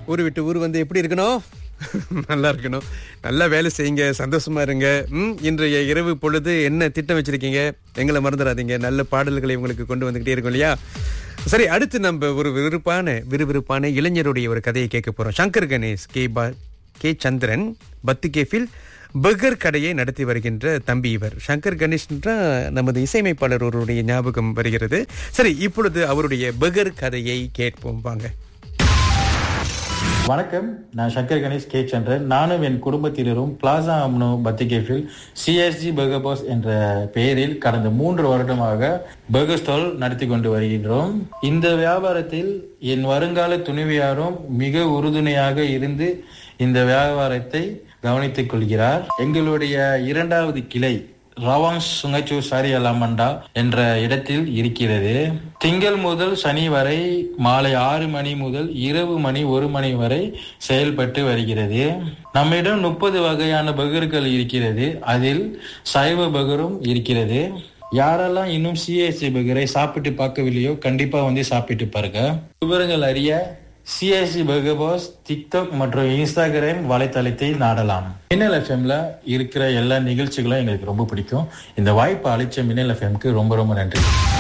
ஊர் விட்டு ஊர் வந்து எப்படி இருக்கணும் நல்லா இருக்கணும் நல்லா வேலை செய்யுங்க சந்தோஷமா இருங்க ம் இன்றைய இரவு பொழுது என்ன திட்டம் வச்சிருக்கீங்க எங்களை மறந்துடாதீங்க நல்ல பாடல்களை உங்களுக்கு கொண்டு வந்துகிட்டே இருக்கும் இல்லையா சரி அடுத்து நம்ம ஒரு விறுவிறுப்பான விறுவிறுப்பான இளைஞருடைய ஒரு கதையை கேட்க போறோம் சங்கர் கணேஷ் கே பா கே சந்திரன் பத்து கேஃபில் பர்கர் கடையை நடத்தி வருகின்ற தம்பி இவர் சங்கர் கணேஷ் நமது இசையமைப்பாளர் ஒருவருடைய ஞாபகம் வருகிறது சரி இப்பொழுது அவருடைய பர்கர் கதையை கேட்போம் வாங்க வணக்கம் நான் சங்கர் கணேஷ் கே சந்திரன் நானும் என் குடும்பத்தினரும் பிளாசா அம்னோ பத்திகேஃபில் சிஎஸ்ஜி பர்கர் பாஸ் என்ற பெயரில் கடந்த மூன்று வருடமாக பர்கர் ஸ்டால் நடத்தி கொண்டு வருகின்றோம் இந்த வியாபாரத்தில் என் வருங்கால துணைவியாரும் மிக உறுதுணையாக இருந்து இந்த வியாபாரத்தை கவனித்துக் கொள்கிறார் எங்களுடைய இரண்டாவது கிளை ரவாங் சுங்கச்சு சாரி அலாமண்டா என்ற இடத்தில் இருக்கிறது திங்கள் முதல் சனி வரை மாலை ஆறு மணி முதல் இரவு மணி ஒரு மணி வரை செயல்பட்டு வருகிறது நம்மிடம் முப்பது வகையான பகர்கள் இருக்கிறது அதில் சைவ பகரும் இருக்கிறது யாரெல்லாம் இன்னும் சிஎஸ்சி பகரை சாப்பிட்டு பார்க்கவில்லையோ கண்டிப்பா வந்து சாப்பிட்டு பாருங்க விவரங்கள் அறிய சிஎஸ்சி பர்கர் பாஸ் டிக்டாக் மற்றும் இன்ஸ்டாகிராம் வலைத்தளத்தை நாடலாம் மின்னல் எஃப்எம்ல இருக்கிற எல்லா நிகழ்ச்சிகளும் எங்களுக்கு ரொம்ப பிடிக்கும் இந்த வாய்ப்பு அளிச்ச மின்னல் எஃப்எம்க்கு ரொம்ப ரொம்ப நன்றி